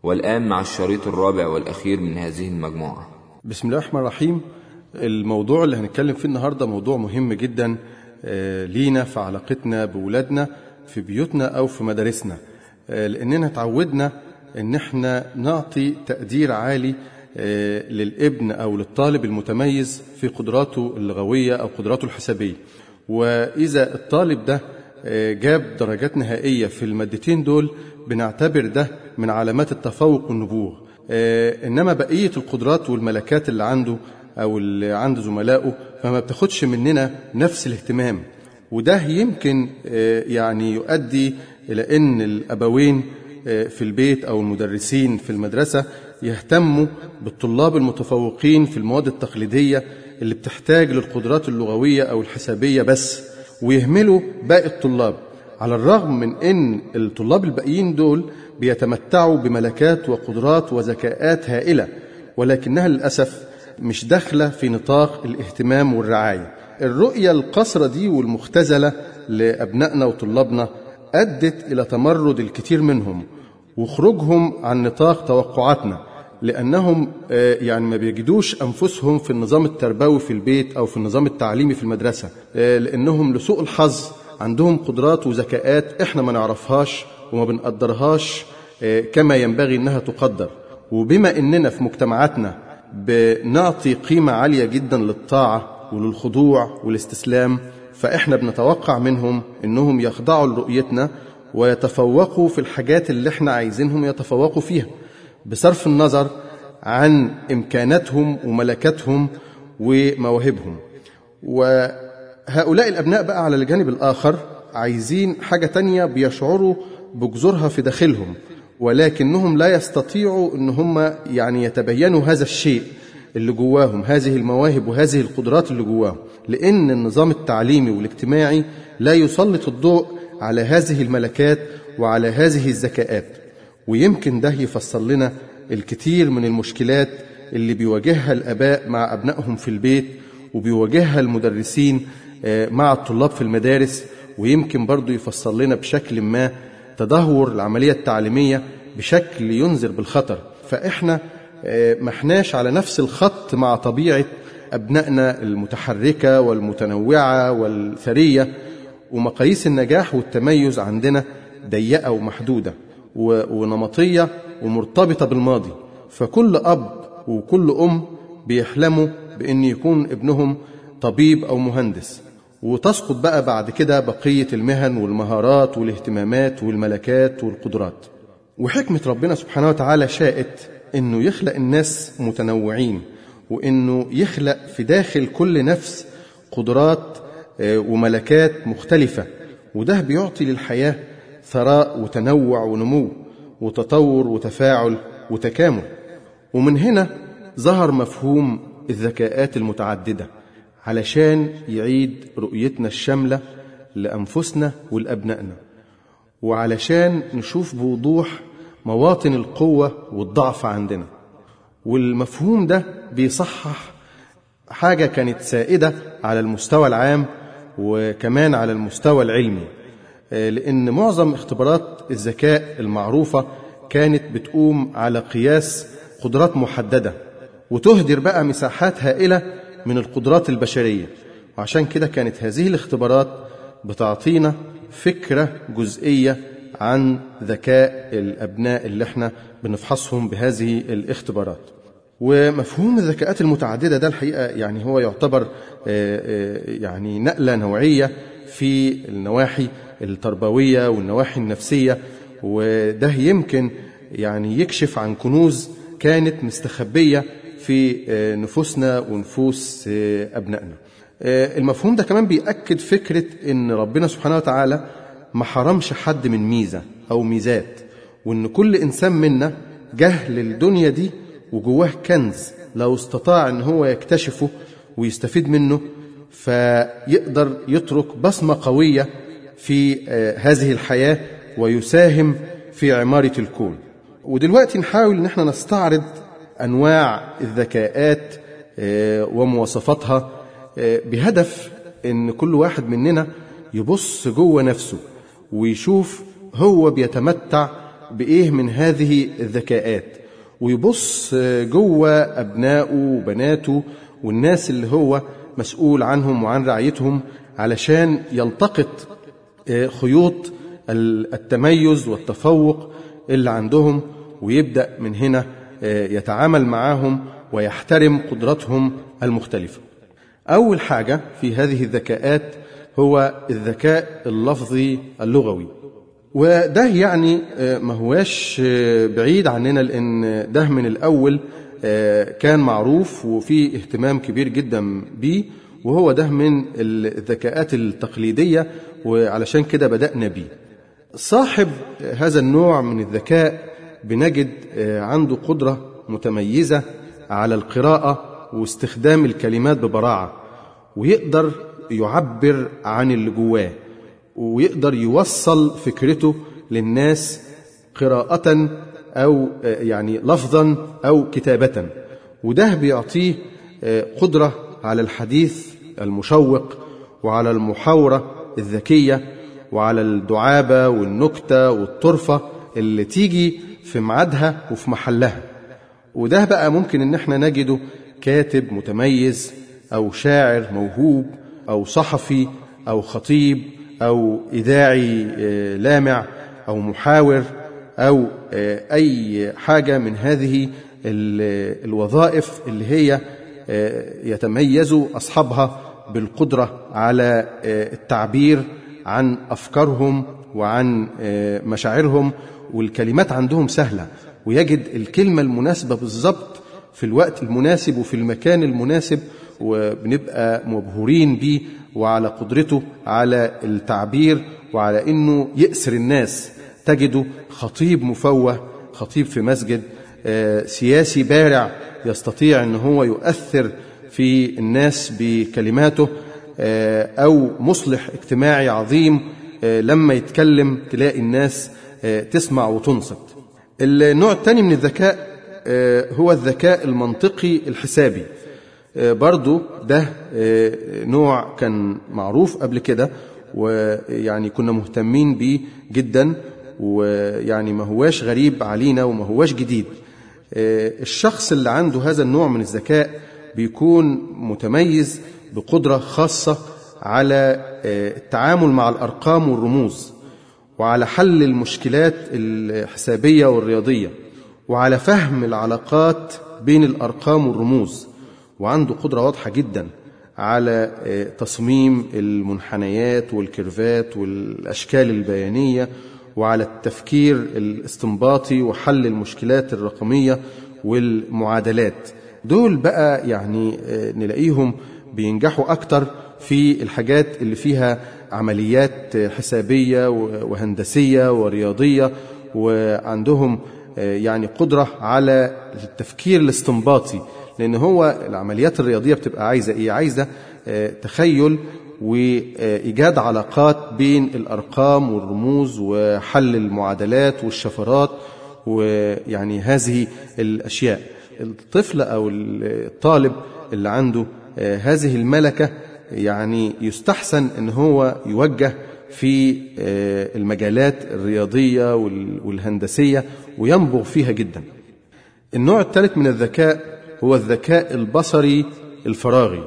والآن مع الشريط الرابع والأخير من هذه المجموعة بسم الله الرحمن الرحيم الموضوع اللي هنتكلم فيه النهارده موضوع مهم جدا آه، لينا في علاقتنا بولادنا في بيوتنا او في مدارسنا آه، لاننا اتعودنا ان احنا نعطي تقدير عالي آه، للابن او للطالب المتميز في قدراته اللغويه او قدراته الحسابيه واذا الطالب ده آه، جاب درجات نهائيه في المادتين دول بنعتبر ده من علامات التفوق والنبوغ آه، انما بقيه القدرات والملكات اللي عنده او اللي عند زملائه فما بتاخدش مننا نفس الاهتمام وده يمكن آه، يعني يؤدي الى ان الابوين آه، في البيت او المدرسين في المدرسه يهتموا بالطلاب المتفوقين في المواد التقليديه اللي بتحتاج للقدرات اللغويه او الحسابيه بس ويهملوا باقي الطلاب على الرغم من ان الطلاب الباقيين دول بيتمتعوا بملكات وقدرات وذكاءات هائله ولكنها للاسف مش داخله في نطاق الاهتمام والرعايه. الرؤيه القصره دي والمختزله لابنائنا وطلابنا ادت الى تمرد الكثير منهم وخروجهم عن نطاق توقعاتنا لانهم آه، يعني ما بيجدوش انفسهم في النظام التربوي في البيت او في النظام التعليمي في المدرسه آه، لانهم لسوء الحظ عندهم قدرات وذكاءات احنا ما نعرفهاش وما بنقدرهاش آه، كما ينبغي انها تقدر وبما اننا في مجتمعاتنا بنعطي قيمه عاليه جدا للطاعه وللخضوع والاستسلام فاحنا بنتوقع منهم انهم يخضعوا لرؤيتنا ويتفوقوا في الحاجات اللي احنا عايزينهم يتفوقوا فيها بصرف النظر عن امكاناتهم وملكاتهم ومواهبهم وهؤلاء الابناء بقى على الجانب الاخر عايزين حاجه تانية بيشعروا بجذورها في داخلهم ولكنهم لا يستطيعوا ان هم يعني يتبينوا هذا الشيء اللي جواهم هذه المواهب وهذه القدرات اللي جواهم لان النظام التعليمي والاجتماعي لا يسلط الضوء على هذه الملكات وعلى هذه الذكاءات ويمكن ده يفسر لنا الكثير من المشكلات اللي بيواجهها الاباء مع ابنائهم في البيت وبيواجهها المدرسين آه، مع الطلاب في المدارس ويمكن برضو يفسر لنا بشكل ما تدهور العملية التعليمية بشكل ينذر بالخطر فإحنا آه، ما احناش على نفس الخط مع طبيعة أبنائنا المتحركة والمتنوعة والثرية ومقاييس النجاح والتميز عندنا ضيقة ومحدودة و- ونمطية ومرتبطة بالماضي فكل أب وكل أم بيحلموا بأن يكون ابنهم طبيب أو مهندس وتسقط بقى بعد كده بقية المهن والمهارات والاهتمامات والملكات والقدرات وحكمة ربنا سبحانه وتعالى شاءت أنه يخلق الناس متنوعين وأنه يخلق في داخل كل نفس قدرات آه، وملكات مختلفة وده بيعطي للحياة ثراء وتنوع ونمو وتطور وتفاعل وتكامل ومن هنا ظهر مفهوم الذكاءات المتعددة علشان يعيد رؤيتنا الشاملة لأنفسنا ولأبنائنا وعلشان نشوف بوضوح مواطن القوة والضعف عندنا والمفهوم ده بيصحح حاجة كانت سائدة على المستوى العام وكمان على المستوى العلمي آه، لأن معظم اختبارات الذكاء المعروفة كانت بتقوم على قياس قدرات محددة وتهدر بقى مساحات هائلة من القدرات البشرية وعشان كده كانت هذه الاختبارات بتعطينا فكرة جزئية عن ذكاء الأبناء اللي احنا بنفحصهم بهذه الاختبارات ومفهوم الذكاءات المتعددة ده الحقيقة يعني هو يعتبر آه، آه، يعني نقلة نوعية في النواحي التربوية والنواحي النفسية وده يمكن يعني يكشف عن كنوز كانت مستخبية في آه، نفوسنا ونفوس آه، أبنائنا آه، المفهوم ده كمان بيأكد فكرة إن ربنا سبحانه وتعالى ما حرمش حد من ميزة أو ميزات وإن كل إنسان منا جهل الدنيا دي وجواه كنز لو استطاع إن هو يكتشفه ويستفيد منه فيقدر يترك بصمة قوية في آه، هذه الحياة ويساهم في عمارة الكون ودلوقتي نحاول إن احنا نستعرض أنواع الذكاءات آه، ومواصفاتها آه، بهدف إن كل واحد مننا يبص جوه نفسه ويشوف هو بيتمتع بإيه من هذه الذكاءات ويبص جوه أبنائه وبناته والناس اللي هو مسؤول عنهم وعن رعايتهم علشان يلتقط خيوط التميز والتفوق اللي عندهم ويبدأ من هنا يتعامل معاهم ويحترم قدراتهم المختلفة أول حاجة في هذه الذكاءات هو الذكاء اللفظي اللغوي وده يعني ما هواش بعيد عننا لأن ده من الأول كان معروف وفي اهتمام كبير جدا بيه وهو ده من الذكاءات التقليدية وعلشان كده بدأنا بيه صاحب هذا النوع من الذكاء بنجد عنده قدرة متميزة على القراءة واستخدام الكلمات ببراعة ويقدر يعبر عن اللي جواه ويقدر يوصل فكرته للناس قراءة أو يعني لفظا أو كتابة وده بيعطيه قدرة على الحديث المشوق وعلى المحاورة الذكية وعلى الدعابة والنكتة والطرفة اللي تيجي في ميعادها وفي محلها وده بقى ممكن ان احنا نجده كاتب متميز او شاعر موهوب او صحفي او خطيب او اذاعي لامع او محاور او اي حاجه من هذه الوظائف اللي هي يتميز اصحابها بالقدره على التعبير عن افكارهم وعن مشاعرهم والكلمات عندهم سهله ويجد الكلمه المناسبه بالظبط في الوقت المناسب وفي المكان المناسب وبنبقى مبهورين بيه وعلى قدرته على التعبير وعلى انه يأسر الناس تجده خطيب مفوه خطيب في مسجد سياسي بارع يستطيع ان هو يؤثر في الناس بكلماته او مصلح اجتماعي عظيم لما يتكلم تلاقي الناس تسمع وتنصت النوع الثاني من الذكاء هو الذكاء المنطقي الحسابي برضو ده نوع كان معروف قبل كده ويعني كنا مهتمين بيه جدا ويعني ما هواش غريب علينا وما هواش جديد الشخص اللي عنده هذا النوع من الذكاء بيكون متميز بقدرة خاصة على التعامل مع الأرقام والرموز وعلى حل المشكلات الحسابية والرياضية وعلى فهم العلاقات بين الأرقام والرموز وعنده قدرة واضحة جدا على تصميم المنحنيات والكيرفات والأشكال البيانية وعلى التفكير الاستنباطي وحل المشكلات الرقمية والمعادلات دول بقى يعني نلاقيهم بينجحوا أكتر في الحاجات اللي فيها عمليات حسابية وهندسية ورياضية وعندهم يعني قدرة على التفكير الاستنباطي لأن هو العمليات الرياضية بتبقى عايزة إيه؟ عايزة تخيل وإيجاد علاقات بين الأرقام والرموز وحل المعادلات والشفرات ويعني هذه الأشياء الطفل أو الطالب اللي عنده هذه الملكة يعني يستحسن أن هو يوجه في المجالات الرياضية والهندسية وينبغ فيها جدا النوع الثالث من الذكاء هو الذكاء البصري الفراغي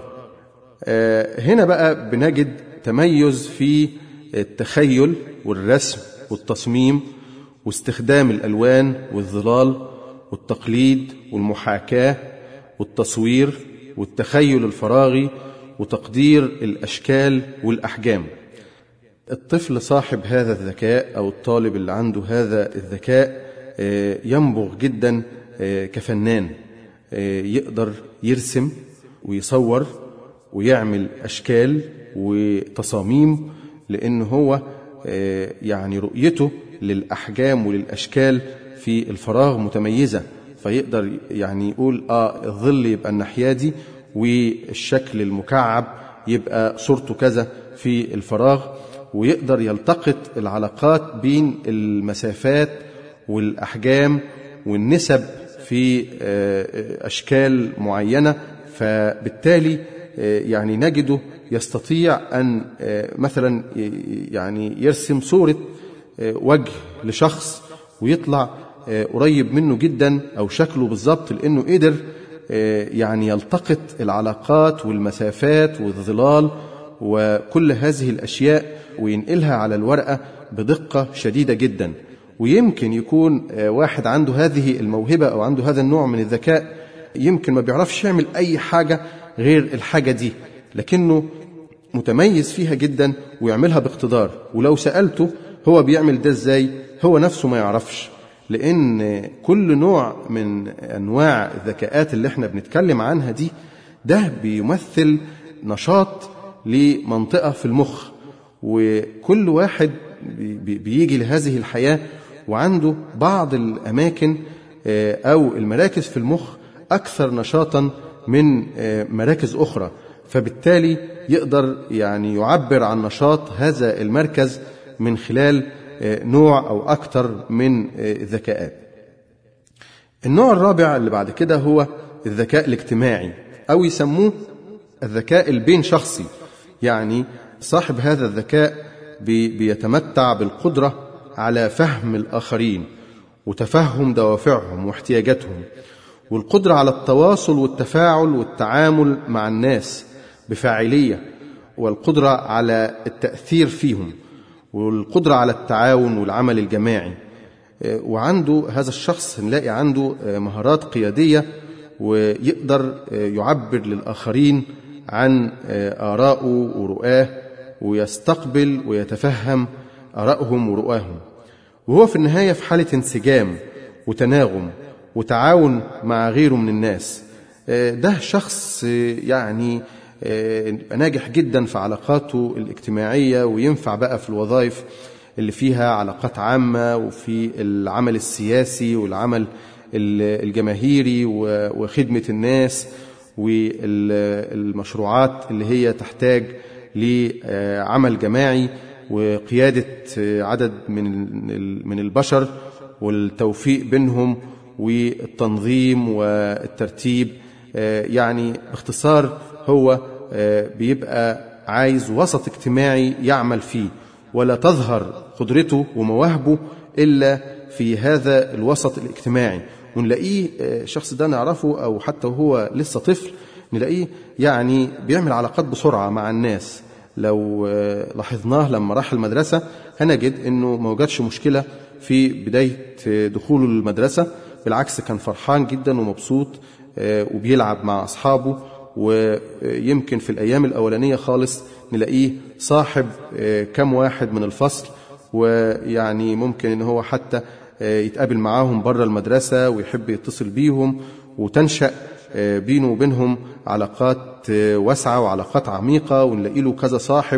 هنا بقى بنجد تميز في التخيل والرسم والتصميم واستخدام الألوان والظلال والتقليد والمحاكاة والتصوير والتخيل الفراغي وتقدير الأشكال والأحجام الطفل صاحب هذا الذكاء أو الطالب اللي عنده هذا الذكاء ينبغ جدا كفنان يقدر يرسم ويصور ويعمل أشكال وتصاميم لأن هو يعني رؤيته للأحجام وللأشكال في الفراغ متميزة فيقدر يعني يقول آه الظل يبقى الناحية دي والشكل المكعب يبقى صورته كذا في الفراغ ويقدر يلتقط العلاقات بين المسافات والأحجام والنسب في أشكال معينة فبالتالي يعني نجده يستطيع أن مثلا يعني يرسم صورة وجه لشخص ويطلع آه، قريب منه جدا أو شكله بالظبط لأنه قدر آه، يعني يلتقط العلاقات والمسافات والظلال وكل هذه الأشياء وينقلها على الورقة بدقة شديدة جدا ويمكن يكون آه، واحد عنده هذه الموهبة أو عنده هذا النوع من الذكاء يمكن ما بيعرفش يعمل أي حاجة غير الحاجة دي لكنه متميز فيها جدا ويعملها باقتدار ولو سألته هو بيعمل ده ازاي هو نفسه ما يعرفش لأن كل نوع من أنواع الذكاءات اللي احنا بنتكلم عنها دي ده بيمثل نشاط لمنطقة في المخ وكل واحد بيجي لهذه الحياة وعنده بعض الأماكن أو المراكز في المخ أكثر نشاطا من مراكز أخرى فبالتالي يقدر يعني يعبر عن نشاط هذا المركز من خلال نوع أو أكثر من الذكاءات النوع الرابع اللي بعد كده هو الذكاء الاجتماعي أو يسموه الذكاء البين شخصي يعني صاحب هذا الذكاء بيتمتع بالقدرة على فهم الآخرين وتفهم دوافعهم واحتياجاتهم والقدرة على التواصل والتفاعل والتعامل مع الناس بفاعلية والقدرة على التأثير فيهم والقدرة على التعاون والعمل الجماعي وعنده هذا الشخص نلاقي عنده مهارات قيادية ويقدر يعبر للآخرين عن آرائه ورؤاه ويستقبل ويتفهم آرائهم ورؤاهم وهو في النهاية في حالة انسجام وتناغم وتعاون مع غيره من الناس ده شخص يعني ناجح جدا في علاقاته الاجتماعية وينفع بقى في الوظائف اللي فيها علاقات عامة وفي العمل السياسي والعمل الجماهيري وخدمة الناس والمشروعات اللي هي تحتاج لعمل جماعي وقيادة عدد من من البشر والتوفيق بينهم والتنظيم والترتيب يعني باختصار هو بيبقى عايز وسط اجتماعي يعمل فيه ولا تظهر قدرته ومواهبه إلا في هذا الوسط الاجتماعي ونلاقيه الشخص ده نعرفه أو حتى وهو لسه طفل نلاقيه يعني بيعمل علاقات بسرعة مع الناس لو لاحظناه لما راح المدرسة هنجد أنه ما وجدش مشكلة في بداية دخوله للمدرسة بالعكس كان فرحان جدا ومبسوط وبيلعب مع أصحابه ويمكن في الأيام الأولانية خالص نلاقيه صاحب كم واحد من الفصل ويعني ممكن ان هو حتى يتقابل معاهم بره المدرسة ويحب يتصل بيهم وتنشأ بينه وبينهم علاقات واسعة وعلاقات عميقة ونلاقي له كذا صاحب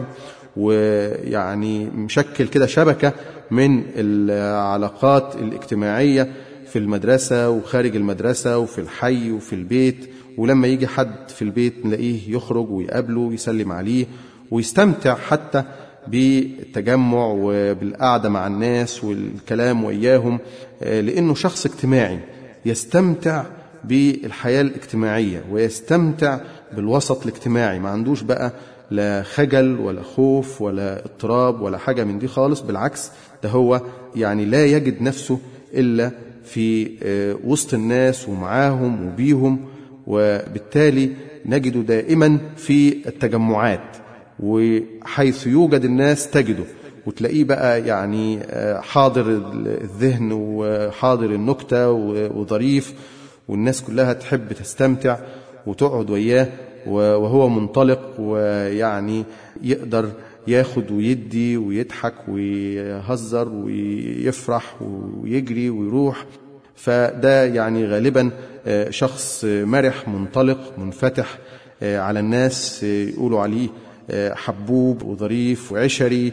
ويعني مشكل كده شبكة من العلاقات الاجتماعية في المدرسة وخارج المدرسة وفي الحي وفي البيت ولما يجي حد في البيت نلاقيه يخرج ويقابله ويسلم عليه ويستمتع حتى بالتجمع وبالقعدة مع الناس والكلام وإياهم لأنه شخص اجتماعي يستمتع بالحياة الاجتماعية ويستمتع بالوسط الاجتماعي ما عندوش بقى لا خجل ولا خوف ولا اضطراب ولا حاجة من دي خالص بالعكس ده هو يعني لا يجد نفسه إلا في وسط الناس ومعاهم وبيهم وبالتالي نجده دائما في التجمعات وحيث يوجد الناس تجده وتلاقيه بقى يعني حاضر الذهن وحاضر النكتة وظريف والناس كلها تحب تستمتع وتقعد وياه وهو منطلق ويعني يقدر ياخد ويدي ويضحك ويهزر ويفرح ويجري ويروح فده يعني غالبا شخص مرح منطلق منفتح على الناس يقولوا عليه حبوب وظريف وعشري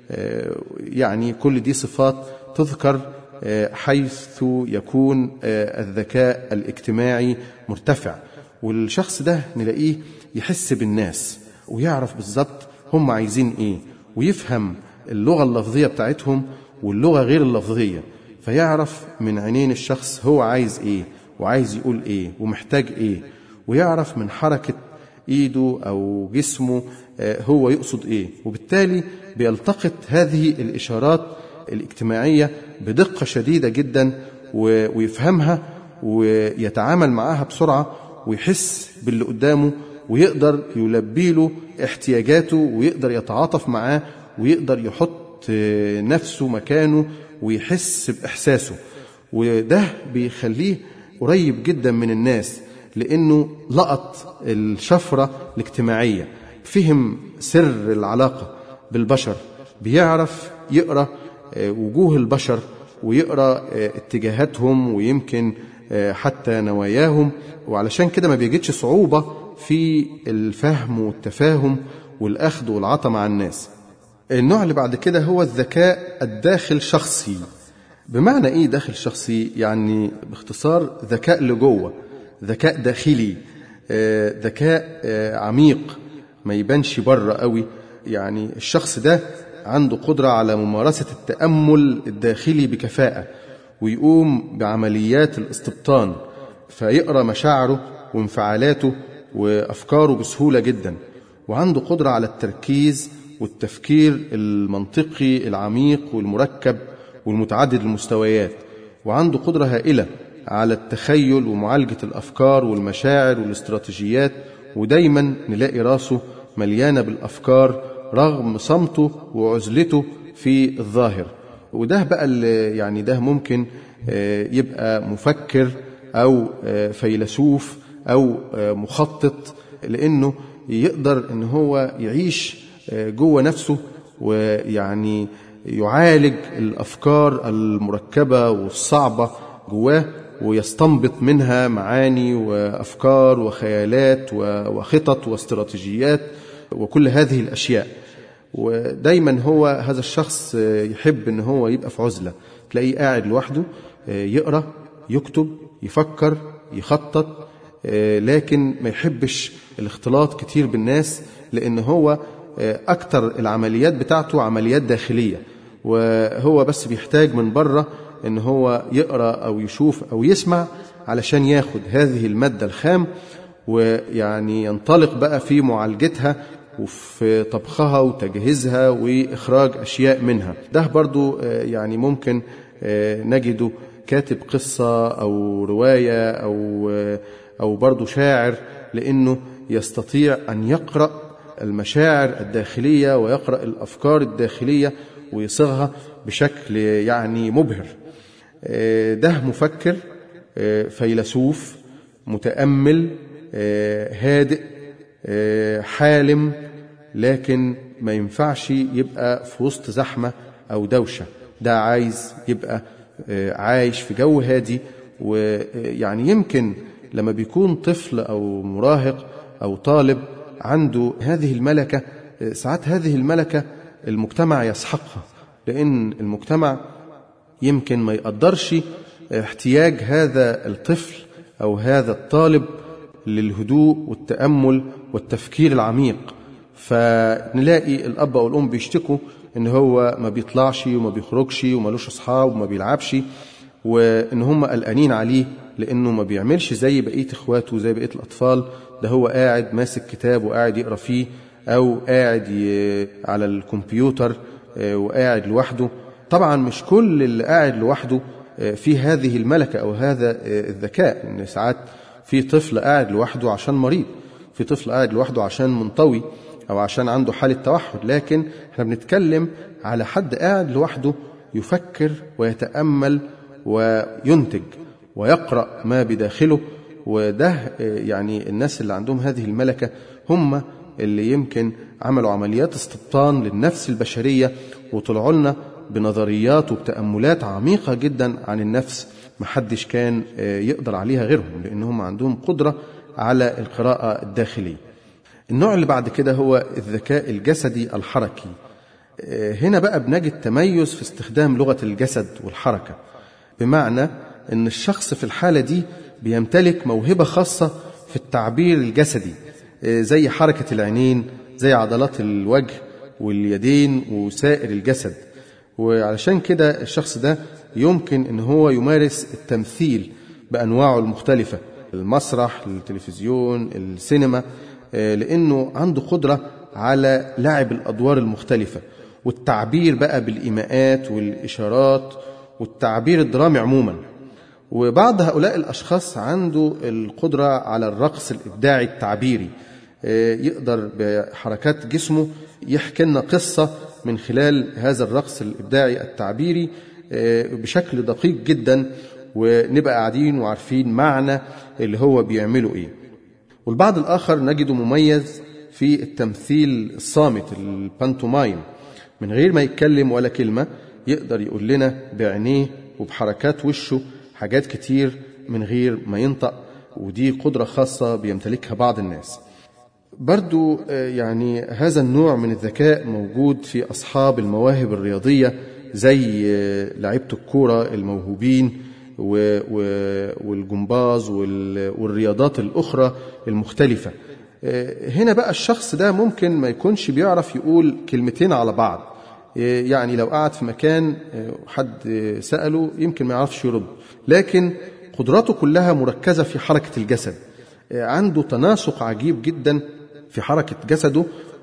يعني كل دي صفات تذكر حيث يكون الذكاء الاجتماعي مرتفع والشخص ده نلاقيه يحس بالناس ويعرف بالظبط هم عايزين ايه ويفهم اللغة اللفظية بتاعتهم واللغة غير اللفظية فيعرف من عينين الشخص هو عايز ايه وعايز يقول ايه ومحتاج ايه ويعرف من حركة ايده او جسمه هو يقصد ايه وبالتالي بيلتقط هذه الاشارات الاجتماعية بدقة شديدة جدا ويفهمها ويتعامل معها بسرعة ويحس باللي قدامه ويقدر يلبي له احتياجاته ويقدر يتعاطف معاه ويقدر يحط نفسه مكانه ويحس بإحساسه وده بيخليه قريب جدا من الناس لأنه لقط الشفرة الاجتماعية فهم سر العلاقة بالبشر بيعرف يقرأ وجوه البشر ويقرأ اتجاهاتهم ويمكن حتى نواياهم وعلشان كده ما بيجدش صعوبة في الفهم والتفاهم والأخذ والعطى مع الناس النوع اللي بعد كده هو الذكاء الداخل شخصي بمعنى ايه داخل شخصي يعني باختصار ذكاء لجوه ذكاء داخلي آه، ذكاء آه، عميق ما يبانش بره قوي يعني الشخص ده عنده قدرة على ممارسة التأمل الداخلي بكفاءة ويقوم بعمليات الاستبطان فيقرأ مشاعره وانفعالاته وأفكاره بسهولة جدا وعنده قدرة على التركيز والتفكير المنطقي العميق والمركب والمتعدد المستويات وعنده قدرة هائلة على التخيل ومعالجة الأفكار والمشاعر والاستراتيجيات ودايما نلاقي راسه مليانة بالأفكار رغم صمته وعزلته في الظاهر وده بقى اللي يعني ده ممكن آه، يبقى مفكر أو آه، فيلسوف أو آه، مخطط لأنه يقدر أن هو يعيش جوه نفسه ويعني يعالج الافكار المركبه والصعبه جواه ويستنبط منها معاني وافكار وخيالات وخطط واستراتيجيات وكل هذه الاشياء ودايما هو هذا الشخص يحب ان هو يبقى في عزله تلاقيه قاعد لوحده يقرا يكتب يفكر يخطط لكن ما يحبش الاختلاط كتير بالناس لان هو اكتر العمليات بتاعته عمليات داخليه وهو بس بيحتاج من بره ان هو يقرا او يشوف او يسمع علشان ياخد هذه الماده الخام ويعني ينطلق بقى في معالجتها وفي طبخها وتجهيزها واخراج اشياء منها ده برضو يعني ممكن نجده كاتب قصه او روايه او او برضو شاعر لانه يستطيع ان يقرا المشاعر الداخليه ويقرا الافكار الداخليه ويصيغها بشكل يعني مبهر ده مفكر فيلسوف متأمل هادئ حالم لكن ما ينفعش يبقى في وسط زحمة أو دوشة ده عايز يبقى عايش في جو هادي ويعني يمكن لما بيكون طفل أو مراهق أو طالب عنده هذه الملكة ساعات هذه الملكة المجتمع يسحقها لأن المجتمع يمكن ما يقدرش احتياج هذا الطفل أو هذا الطالب للهدوء والتأمل والتفكير العميق فنلاقي الأب أو الأم بيشتكوا إن هو ما بيطلعش وما بيخرجش ومالوش أصحاب وما بيلعبش وإن هم قلقانين عليه لأنه ما بيعملش زي بقية إخواته زي بقية الأطفال ده هو قاعد ماسك كتاب وقاعد يقرأ فيه أو قاعد على الكمبيوتر وقاعد لوحده طبعا مش كل اللي قاعد لوحده في هذه الملكة أو هذا الذكاء إن ساعات في طفل قاعد لوحده عشان مريض في طفل قاعد لوحده عشان منطوي أو عشان عنده حالة توحد لكن احنا بنتكلم على حد قاعد لوحده يفكر ويتأمل وينتج ويقرأ ما بداخله وده يعني الناس اللي عندهم هذه الملكة هم اللي يمكن عملوا عمليات استبطان للنفس البشرية وطلعوا لنا بنظريات وبتأملات عميقة جدا عن النفس محدش كان يقدر عليها غيرهم لأنهم عندهم قدرة على القراءة الداخلية النوع اللي بعد كده هو الذكاء الجسدي الحركي هنا بقى بنجد تميز في استخدام لغة الجسد والحركة بمعنى أن الشخص في الحالة دي بيمتلك موهبة خاصة في التعبير الجسدي زي حركة العينين زي عضلات الوجه واليدين وسائر الجسد وعلشان كده الشخص ده يمكن ان هو يمارس التمثيل بانواعه المختلفه المسرح التلفزيون السينما لانه عنده قدره على لعب الادوار المختلفه والتعبير بقى بالإيماءات والإشارات والتعبير الدرامي عموما وبعض هؤلاء الأشخاص عنده القدرة على الرقص الإبداعي التعبيري يقدر بحركات جسمه يحكي لنا قصة من خلال هذا الرقص الإبداعي التعبيري بشكل دقيق جدا ونبقى قاعدين وعارفين معنى اللي هو بيعمله إيه والبعض الآخر نجده مميز في التمثيل الصامت البانتومايم من غير ما يتكلم ولا كلمة يقدر يقول لنا بعينيه وبحركات وشه حاجات كتير من غير ما ينطق ودي قدرة خاصة بيمتلكها بعض الناس برضو يعني هذا النوع من الذكاء موجود في أصحاب المواهب الرياضية زي لعيبة الكورة الموهوبين والجمباز والرياضات الأخرى المختلفة هنا بقى الشخص ده ممكن ما يكونش بيعرف يقول كلمتين على بعض يعني لو قعد في مكان حد سأله يمكن ما يعرفش يرد لكن قدراته كلها مركزة في حركة الجسد عنده تناسق عجيب جدا في حركة جسده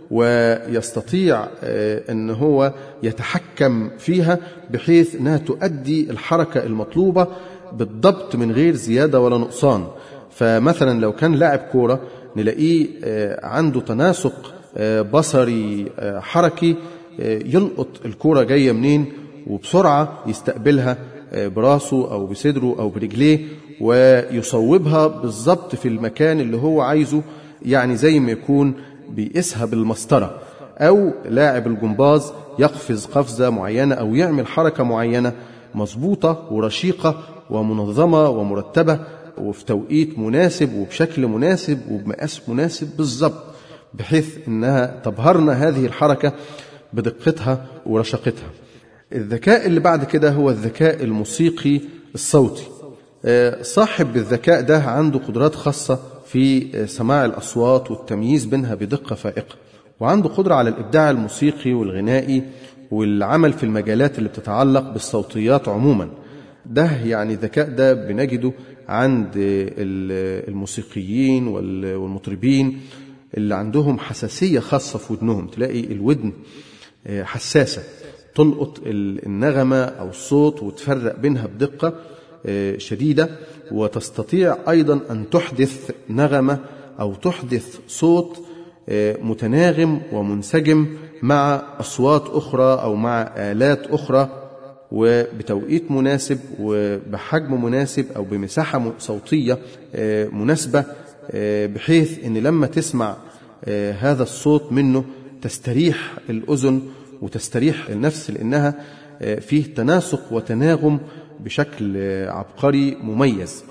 ويستطيع أن هو يتحكم فيها بحيث أنها تؤدي الحركة المطلوبة بالضبط من غير زيادة ولا نقصان فمثلا لو كان لاعب كورة نلاقيه عنده تناسق بصري حركي يلقط الكورة جاية منين وبسرعة يستقبلها براسه أو بصدره أو برجليه ويصوبها بالضبط في المكان اللي هو عايزه يعني زي ما يكون بيقيسها بالمسطرة أو لاعب الجمباز يقفز قفزة معينة أو يعمل حركة معينة مظبوطة ورشيقة ومنظمة ومرتبة وفي توقيت مناسب وبشكل مناسب وبمقاس مناسب بالضبط بحيث انها تبهرنا هذه الحركه بدقتها ورشاقتها. الذكاء اللي بعد كده هو الذكاء الموسيقي الصوتي. صاحب الذكاء ده عنده قدرات خاصه في سماع الاصوات والتمييز بينها بدقه فائقه. وعنده قدره على الابداع الموسيقي والغنائي والعمل في المجالات اللي بتتعلق بالصوتيات عموما. ده يعني الذكاء ده بنجده عند الموسيقيين والمطربين اللي عندهم حساسية خاصة في ودنهم تلاقي الودن حساسة تلقط النغمة أو الصوت وتفرق بينها بدقة شديدة وتستطيع أيضا أن تحدث نغمة أو تحدث صوت متناغم ومنسجم مع أصوات أخرى أو مع آلات أخرى وبتوقيت مناسب وبحجم مناسب أو بمساحة صوتية مناسبة بحيث ان لما تسمع هذا الصوت منه تستريح الاذن وتستريح النفس لانها فيه تناسق وتناغم بشكل عبقري مميز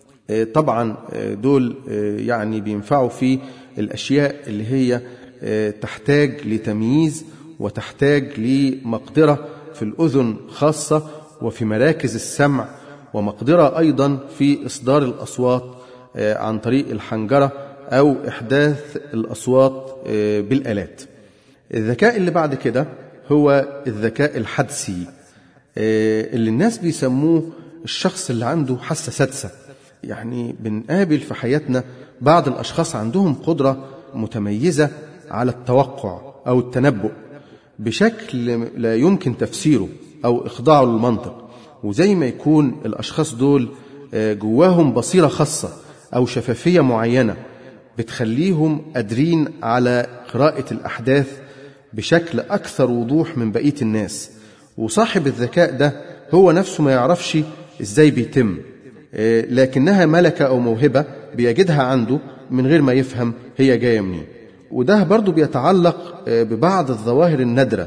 طبعا دول يعني بينفعوا في الاشياء اللي هي تحتاج لتمييز وتحتاج لمقدره في الاذن خاصه وفي مراكز السمع ومقدره ايضا في اصدار الاصوات عن طريق الحنجرة أو إحداث الأصوات بالآلات الذكاء اللي بعد كده هو الذكاء الحدسي اللي الناس بيسموه الشخص اللي عنده حاسة سادسة يعني بنقابل في حياتنا بعض الأشخاص عندهم قدرة متميزة على التوقع أو التنبؤ بشكل لا يمكن تفسيره أو إخضاعه للمنطق وزي ما يكون الأشخاص دول جواهم بصيرة خاصة أو شفافية معينة بتخليهم قادرين على قراءة الأحداث بشكل أكثر وضوح من بقية الناس وصاحب الذكاء ده هو نفسه ما يعرفش إزاي بيتم لكنها ملكة أو موهبة بيجدها عنده من غير ما يفهم هي جاية منين وده برضو بيتعلق ببعض الظواهر النادرة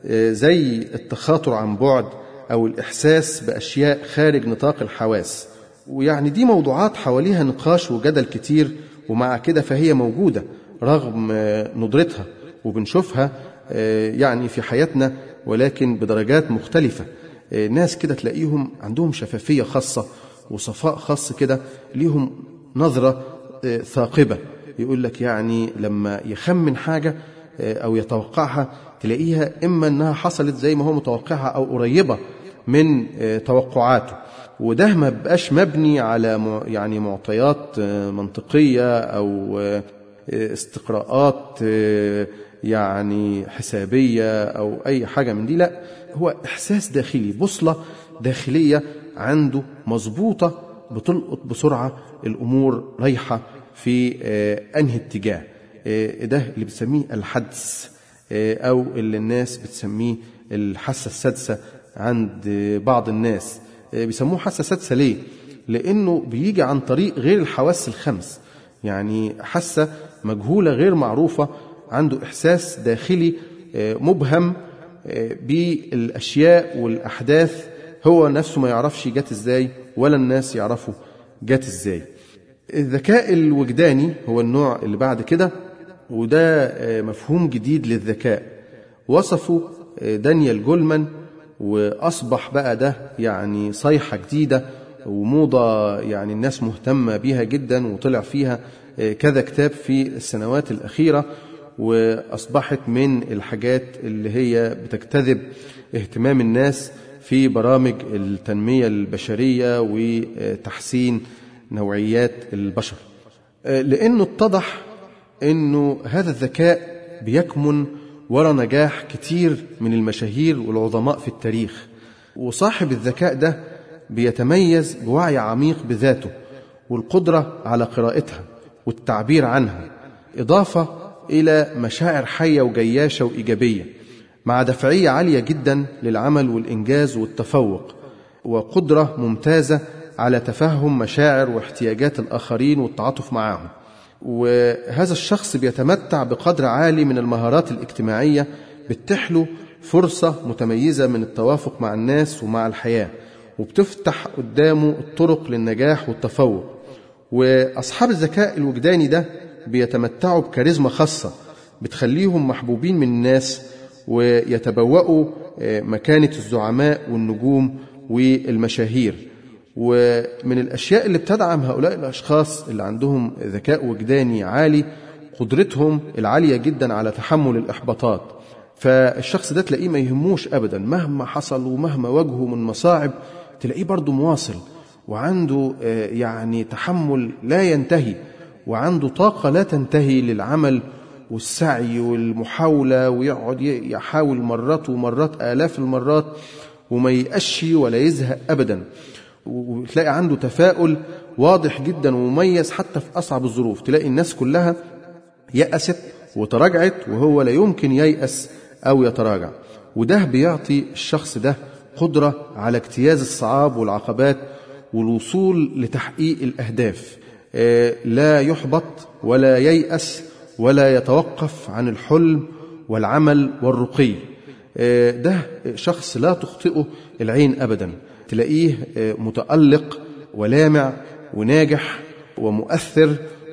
زي التخاطر عن بعد أو الإحساس بأشياء خارج نطاق الحواس ويعني دي موضوعات حواليها نقاش وجدل كتير ومع كده فهي موجودة رغم ندرتها وبنشوفها يعني في حياتنا ولكن بدرجات مختلفة ناس كده تلاقيهم عندهم شفافية خاصة وصفاء خاص كده ليهم نظرة ثاقبة يقول لك يعني لما يخمن حاجة أو يتوقعها تلاقيها إما أنها حصلت زي ما هو متوقعها أو قريبة من توقعاته وده ما بقاش مبني على يعني معطيات منطقية أو استقراءات يعني حسابية أو أي حاجة من دي لا هو إحساس داخلي بوصلة داخلية عنده مظبوطة بتلقط بسرعة الأمور رايحة في أنهي اتجاه ده اللي بتسميه الحدس أو اللي الناس بتسميه الحاسة السادسة عند بعض الناس بيسموه حاسة سادسة ليه؟ لأنه بيجي عن طريق غير الحواس الخمس يعني حاسة مجهولة غير معروفة عنده إحساس داخلي مبهم بالأشياء والأحداث هو نفسه ما يعرفش جت إزاي ولا الناس يعرفوا جت إزاي الذكاء الوجداني هو النوع اللي بعد كده وده مفهوم جديد للذكاء وصفه دانيال جولمان وأصبح بقى ده يعني صيحة جديدة وموضة يعني الناس مهتمة بيها جدا وطلع فيها كذا كتاب في السنوات الأخيرة وأصبحت من الحاجات اللي هي بتجتذب اهتمام الناس في برامج التنمية البشرية وتحسين نوعيات البشر لأنه اتضح أنه هذا الذكاء بيكمن وراء نجاح كتير من المشاهير والعظماء في التاريخ وصاحب الذكاء ده بيتميز بوعي عميق بذاته والقدرة على قراءتها والتعبير عنها إضافة إلى مشاعر حية وجياشة وإيجابية مع دفعية عالية جدا للعمل والإنجاز والتفوق وقدرة ممتازة على تفهم مشاعر واحتياجات الآخرين والتعاطف معهم وهذا الشخص بيتمتع بقدر عالي من المهارات الاجتماعية بتحله فرصة متميزة من التوافق مع الناس ومع الحياة وبتفتح قدامه الطرق للنجاح والتفوق وأصحاب الذكاء الوجداني ده بيتمتعوا بكاريزما خاصة بتخليهم محبوبين من الناس ويتبوأوا مكانة الزعماء والنجوم والمشاهير ومن الأشياء اللي بتدعم هؤلاء الأشخاص اللي عندهم ذكاء وجداني عالي قدرتهم العالية جدا على تحمل الإحباطات فالشخص ده تلاقيه ما يهموش أبدا مهما حصل ومهما واجهه من مصاعب تلاقيه برضه مواصل وعنده يعني تحمل لا ينتهي وعنده طاقة لا تنتهي للعمل والسعي والمحاولة ويقعد يحاول مرات ومرات آلاف المرات وما يقش ولا يزهق أبدا وتلاقي عنده تفاؤل واضح جدا ومميز حتى في أصعب الظروف تلاقي الناس كلها يأست وتراجعت وهو لا يمكن ييأس أو يتراجع وده بيعطي الشخص ده قدرة على اجتياز الصعاب والعقبات والوصول لتحقيق الأهداف لا يحبط ولا ييأس ولا يتوقف عن الحلم والعمل والرقي ده شخص لا تخطئه العين أبدا تلاقيه متألق ولامع وناجح ومؤثر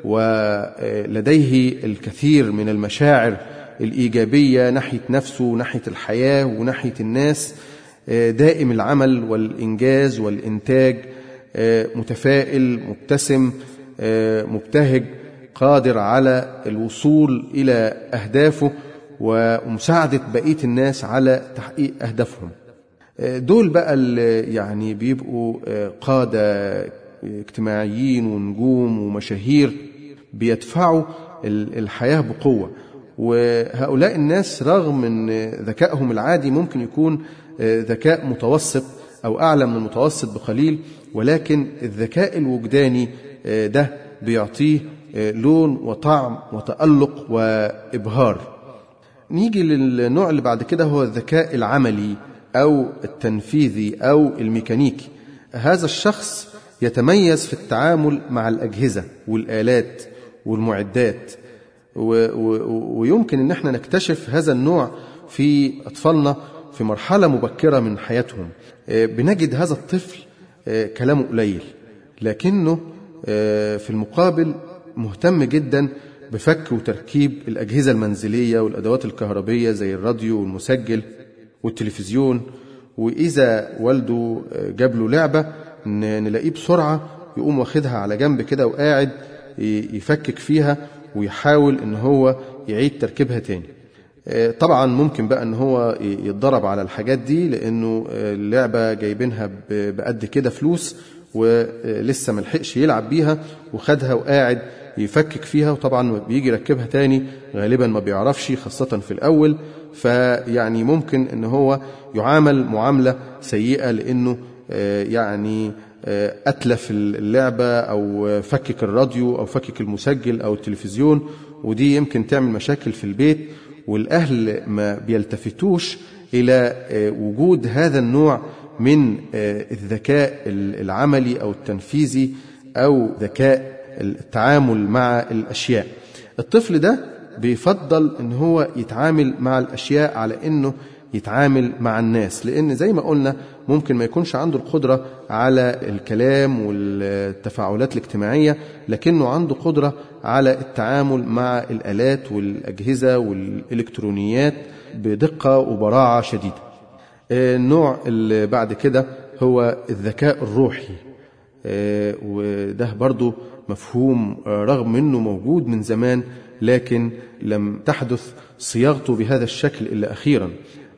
ولديه الكثير من المشاعر الإيجابية ناحية نفسه وناحية الحياة وناحية الناس دائم العمل والإنجاز والإنتاج متفائل مبتسم مبتهج قادر على الوصول إلى أهدافه ومساعدة بقية الناس على تحقيق أهدافهم دول بقى اللي يعني بيبقوا قادة اجتماعيين ونجوم ومشاهير بيدفعوا الحياة بقوة وهؤلاء الناس رغم من ذكائهم العادي ممكن يكون ذكاء متوسط أو أعلى من المتوسط بقليل ولكن الذكاء الوجداني ده بيعطيه لون وطعم وتألق وإبهار نيجي للنوع اللي بعد كده هو الذكاء العملي أو التنفيذي أو الميكانيكي هذا الشخص يتميز في التعامل مع الأجهزة والآلات والمعدات و و ويمكن أن احنا نكتشف هذا النوع في أطفالنا في مرحلة مبكرة من حياتهم بنجد هذا الطفل كلامه قليل لكنه في المقابل مهتم جدا بفك وتركيب الأجهزة المنزلية والأدوات الكهربية زي الراديو والمسجل والتلفزيون وإذا والده جاب له لعبة نلاقيه بسرعة يقوم واخدها على جنب كده وقاعد يفكك فيها ويحاول ان هو يعيد تركيبها تاني طبعا ممكن بقى ان هو يتضرب على الحاجات دي لانه اللعبه جايبينها بقد كده فلوس ولسه ملحقش يلعب بيها وخدها وقاعد يفكك فيها وطبعا بيجي يركبها تاني غالبا ما بيعرفش خاصة في الأول فيعني ممكن ان هو يعامل معاملة سيئة لأنه يعني أتلف اللعبة أو فكك الراديو أو فكك المسجل أو التلفزيون ودي يمكن تعمل مشاكل في البيت والأهل ما بيلتفتوش إلى وجود هذا النوع من الذكاء العملي أو التنفيذي أو ذكاء التعامل مع الأشياء الطفل ده بيفضل ان هو يتعامل مع الاشياء على انه يتعامل مع الناس لان زي ما قلنا ممكن ما يكونش عنده القدره على الكلام والتفاعلات الاجتماعيه لكنه عنده قدره على التعامل مع الالات والاجهزه والالكترونيات بدقه وبراعه شديده. النوع اللي بعد كده هو الذكاء الروحي وده برضو مفهوم رغم انه موجود من زمان لكن لم تحدث صياغته بهذا الشكل الا اخيرا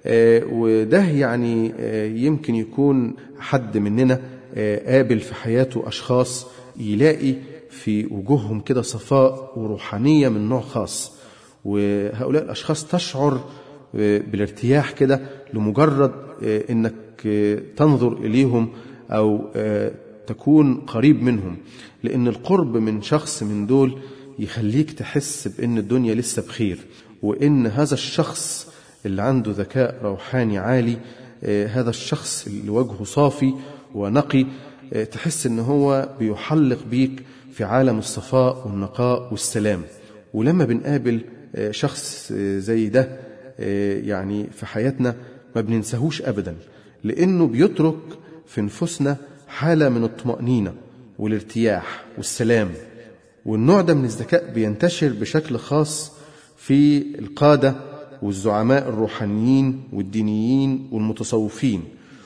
وده يعني يمكن يكون حد مننا قابل في حياته اشخاص يلاقي في وجوههم كده صفاء وروحانيه من نوع خاص وهؤلاء الاشخاص تشعر بالارتياح كده لمجرد انك تنظر اليهم او تكون قريب منهم لان القرب من شخص من دول يخليك تحس بان الدنيا لسه بخير وان هذا الشخص اللي عنده ذكاء روحاني عالي هذا الشخص اللي وجهه صافي ونقي تحس ان هو بيحلق بيك في عالم الصفاء والنقاء والسلام ولما بنقابل شخص زي ده يعني في حياتنا ما بننساهوش ابدا لانه بيترك في نفوسنا حاله من الطمانينه والارتياح والسلام والنوع ده من الذكاء بينتشر بشكل خاص في القاده والزعماء الروحانيين والدينيين والمتصوفين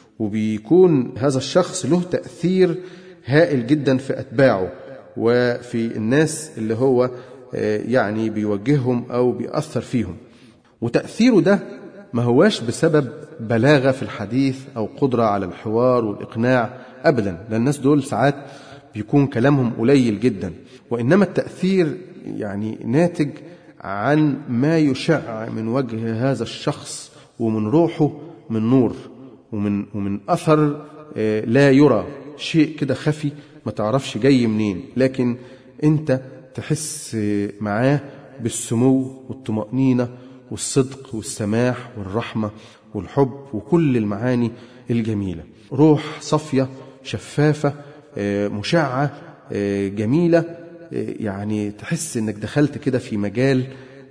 وبيكون هذا الشخص له تاثير هائل جدا في اتباعه وفي الناس اللي هو يعني بيوجههم او بيأثر فيهم وتأثيره ده ما هواش بسبب بلاغة في الحديث أو قدرة على الحوار والإقناع أبدا لأن الناس دول ساعات بيكون كلامهم قليل جدا وإنما التأثير يعني ناتج عن ما يشع من وجه هذا الشخص ومن روحه من نور ومن ومن أثر لا يرى شيء كده خفي ما تعرفش جاي منين لكن أنت تحس معاه بالسمو والطمأنينة والصدق والسماح والرحمة والحب وكل المعاني الجميلة روح صافية شفافة مشعة جميلة يعني تحس انك دخلت كده في مجال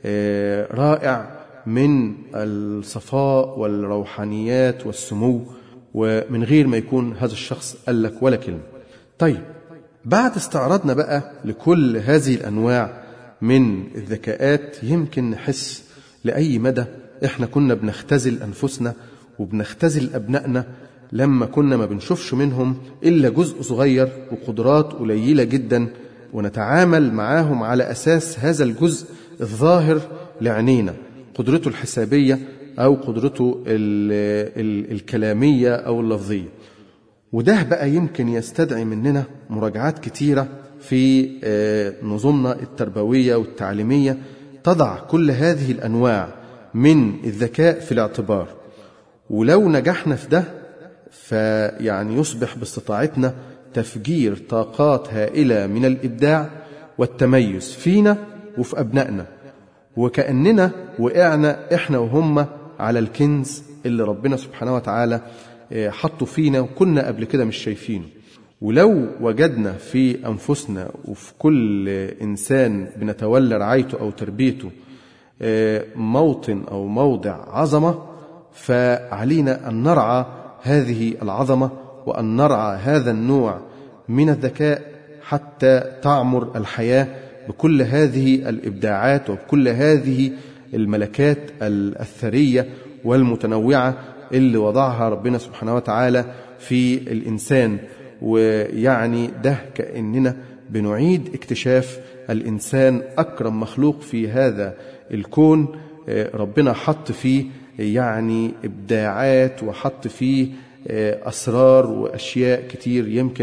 رائع من الصفاء والروحانيات والسمو ومن غير ما يكون هذا الشخص قال لك ولا كلمة طيب بعد استعراضنا بقى لكل هذه الأنواع من الذكاءات يمكن نحس لأي مدى إحنا كنا بنختزل أنفسنا وبنختزل أبنائنا لما كنا ما بنشوفش منهم إلا جزء صغير وقدرات قليلة جدا ونتعامل معاهم على أساس هذا الجزء الظاهر لعينينا قدرته الحسابية أو قدرته ال ال الكلامية أو اللفظية وده بقى يمكن يستدعي مننا مراجعات كتيرة في نظمنا التربوية والتعليمية تضع كل هذه الأنواع من الذكاء في الاعتبار ولو نجحنا في ده فيعني يصبح باستطاعتنا تفجير طاقات هائلة من الإبداع والتميز فينا وفي أبنائنا وكأننا وقعنا إحنا وهم على الكنز اللي ربنا سبحانه وتعالى حطه فينا وكنا قبل كده مش شايفينه ولو وجدنا في أنفسنا وفي كل إنسان بنتولى رعايته أو تربيته موطن أو موضع عظمة فعلينا أن نرعى هذه العظمة وأن نرعى هذا النوع من الذكاء حتى تعمر الحياة بكل هذه الإبداعات وبكل هذه الملكات الثرية والمتنوعة اللي وضعها ربنا سبحانه وتعالى في الإنسان ويعني ده كأننا بنعيد اكتشاف الإنسان أكرم مخلوق في هذا الكون ربنا حط فيه يعني إبداعات وحط فيه أسرار وأشياء كتير يمكن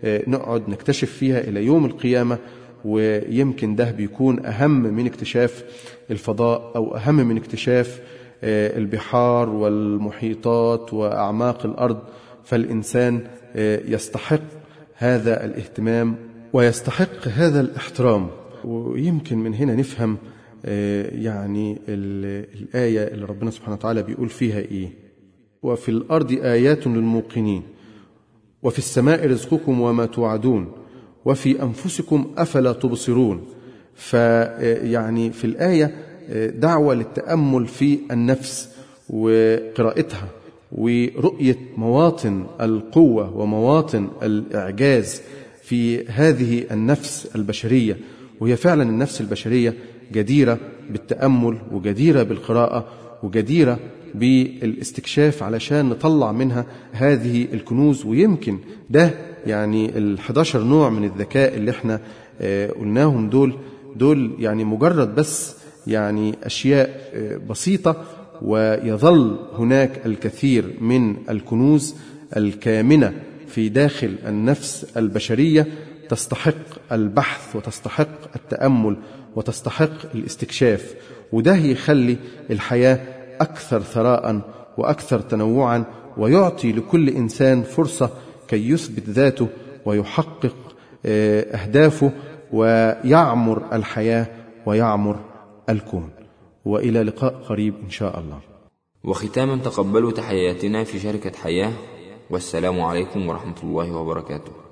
آه، نقعد نكتشف فيها إلى يوم القيامة ويمكن ده بيكون أهم من اكتشاف الفضاء أو أهم من اكتشاف آه، البحار والمحيطات وأعماق الأرض فالإنسان آه، يستحق هذا الاهتمام ويستحق هذا الاحترام ويمكن من هنا نفهم آه، يعني ال- الآية اللي ربنا سبحانه وتعالى بيقول فيها إيه وفي الأرض آيات للموقنين وفي السماء رزقكم وما توعدون وفي أنفسكم أفلا تبصرون فيعني في الآية دعوة للتأمل في النفس وقراءتها ورؤية مواطن القوة ومواطن الإعجاز في هذه النفس البشرية وهي فعلا النفس البشرية جديرة بالتأمل وجديرة بالقراءة وجديرة بالاستكشاف علشان نطلع منها هذه الكنوز ويمكن ده يعني ال 11 نوع من الذكاء اللي احنا آه، قلناهم دول دول يعني مجرد بس يعني اشياء آه، بسيطه ويظل هناك الكثير من الكنوز الكامنه في داخل النفس البشريه تستحق البحث وتستحق التامل وتستحق الاستكشاف وده يخلي الحياه اكثر ثراء واكثر تنوعا ويعطي لكل انسان فرصه كي يثبت ذاته ويحقق آه، اهدافه ويعمر الحياه ويعمر الكون والى لقاء قريب ان شاء الله وختاما تقبلوا تحياتنا في شركة حياة والسلام عليكم ورحمة الله وبركاته